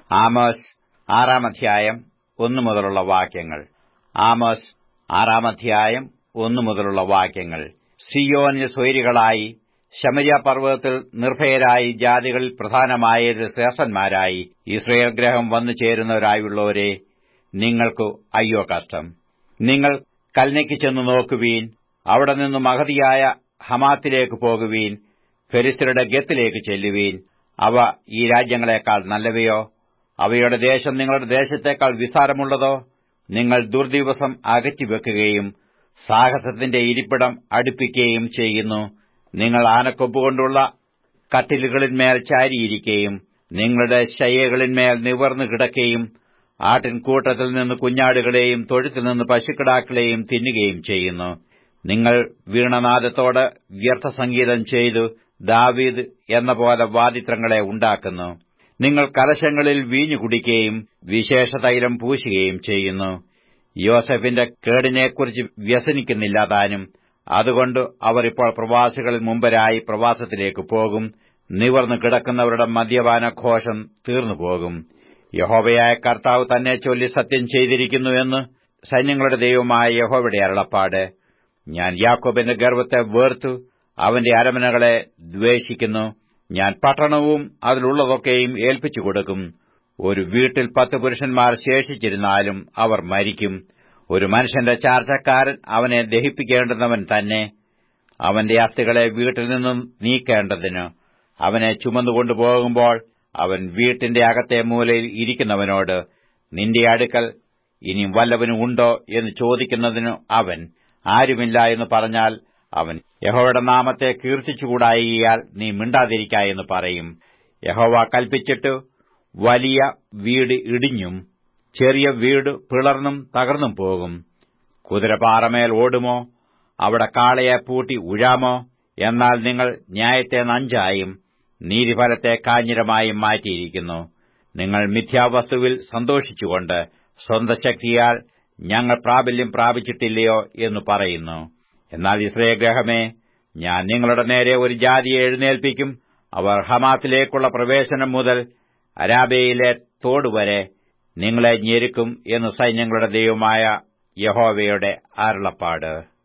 Amos ആറാം അധ്യായം ഒന്നു മുതലുള്ള വാക്യങ്ങൾ ആമോസ് ആറാം അധ്യായം ഒന്നു മുതലുള്ള വാക്യങ്ങൾ സിയോനിൽ സ്വൈരികളായി ശമര്യ പർവ്വതത്തിൽ നിർഭയരായി ജാതികളിൽ പ്രധാനമായ ശ്രേഷ്ഠന്മാരായി ഇസ്രയേൽ ഗ്രഹം വന്നു ചേരുന്നവരായുള്ളവരെ നിങ്ങൾക്കു അയ്യോ കഷ്ടം നിങ്ങൾ കൽനയ്ക്ക് ചെന്നു നോക്കുവീൻ അവിടെ നിന്ന് മഹതിയായ ഹമാത്തിലേക്ക് പോകുവീൻ ഫെരിസ്തരുടെ ഗത്തിലേക്ക് ചെല്ലുവീൻ അവ ഈ രാജ്യങ്ങളെക്കാൾ നല്ലവയോ അവയുടെ ദേശം നിങ്ങളുടെ ദേശത്തേക്കാൾ വിസ്താരമുള്ളതോ നിങ്ങൾ ദുർദിവസം അകറ്റിവെക്കുകയും സാഹസത്തിന്റെ ഇരിപ്പിടം അടുപ്പിക്കുകയും ചെയ്യുന്നു നിങ്ങൾ ആനക്കൊമ്പുകൊണ്ടുള്ള കട്ടിലുകളിന്മേൽ ചാരിയിരിക്കുകയും നിങ്ങളുടെ ശയ്യകളിന്മേൽ നിവർന്നു കിടക്കുകയും ആട്ടിൻകൂട്ടത്തിൽ നിന്ന് കുഞ്ഞാടുകളെയും തൊഴുത്തിൽ നിന്ന് പശുക്കിടാക്കളെയും തിന്നുകയും ചെയ്യുന്നു നിങ്ങൾ വീണനാദത്തോട് വ്യർത്ഥസംഗീതം ചെയ്തു ദാവീദ് എന്ന പോലെ വാദിത്രങ്ങളെ ഉണ്ടാക്കുന്നു നിങ്ങൾ കലശങ്ങളിൽ വീഞ്ഞു കുടിക്കുകയും വിശേഷ തൈലം പൂശുകയും ചെയ്യുന്നു യോസഫിന്റെ കേടിനെക്കുറിച്ച് വ്യസനിക്കുന്നില്ല താനും അതുകൊണ്ട് അവർ ഇപ്പോൾ പ്രവാസികളിൽ മുമ്പരായി പ്രവാസത്തിലേക്ക് പോകും നിവർന്നു കിടക്കുന്നവരുടെ മദ്യപാനഘോഷം തീർന്നുപോകും യഹോവയായ കർത്താവ് തന്നെ ചൊല്ലി സത്യം ചെയ്തിരിക്കുന്നു എന്ന് സൈന്യങ്ങളുടെ ദൈവമായ യഹോവയുടെ അരുളപ്പാട് ഞാൻ യാക്കോബിന്റെ ഗർവത്തെ വേർത്തു അവന്റെ അരമനകളെ ദ്വേഷിക്കുന്നു ഞാൻ പട്ടണവും അതിലുള്ളതൊക്കെയും ഏൽപ്പിച്ചു കൊടുക്കും ഒരു വീട്ടിൽ പത്ത് പുരുഷന്മാർ ശേഷിച്ചിരുന്നാലും അവർ മരിക്കും ഒരു മനുഷ്യന്റെ ചാർച്ചക്കാരൻ അവനെ ദഹിപ്പിക്കേണ്ടുന്നവൻ തന്നെ അവന്റെ അസ്ഥികളെ വീട്ടിൽ നിന്നും നീക്കേണ്ടതിന് അവനെ ചുമന്നുകൊണ്ടുപോകുമ്പോൾ അവൻ വീട്ടിന്റെ അകത്തെ മൂലയിൽ ഇരിക്കുന്നവനോട് നിന്റെ അടുക്കൽ ഇനി വല്ലവനും ഉണ്ടോ എന്ന് ചോദിക്കുന്നതിനു അവൻ ആരുമില്ല എന്ന് പറഞ്ഞാൽ അവൻ യഹോവയുടെ നാമത്തെ കീർത്തിച്ചുകൂടായിയാൽ നീ മിണ്ടാതിരിക്ക എന്ന് പറയും യഹോവ കൽപ്പിച്ചിട്ട് വലിയ വീട് ഇടിഞ്ഞും ചെറിയ വീട് പിളർന്നും തകർന്നും പോകും കുതിരപാറമേൽ ഓടുമോ അവിടെ കാളയെ പൂട്ടി ഉഴാമോ എന്നാൽ നിങ്ങൾ ന്യായത്തെ നഞ്ചായും നീതിഫലത്തെ കാഞ്ഞിരമായും മാറ്റിയിരിക്കുന്നു നിങ്ങൾ മിഥ്യാവസ്തുവിൽ സന്തോഷിച്ചുകൊണ്ട് സ്വന്തം ശക്തിയാൽ ഞങ്ങൾ പ്രാബല്യം പ്രാപിച്ചിട്ടില്ലയോ എന്ന് പറയുന്നു എന്നാൽ ഇസ്രയേഗ്രഹമേ ഞാൻ നിങ്ങളുടെ നേരെ ഒരു ജാതിയെ എഴുന്നേൽപ്പിക്കും അവർ ഹമാത്തിലേക്കുള്ള പ്രവേശനം മുതൽ അരാബയിലെ തോടുവരെ നിങ്ങളെ ഞെരുക്കും എന്ന് സൈന്യങ്ങളുടെ ദൈവമായ യഹോവയുടെ അരുളപ്പാട്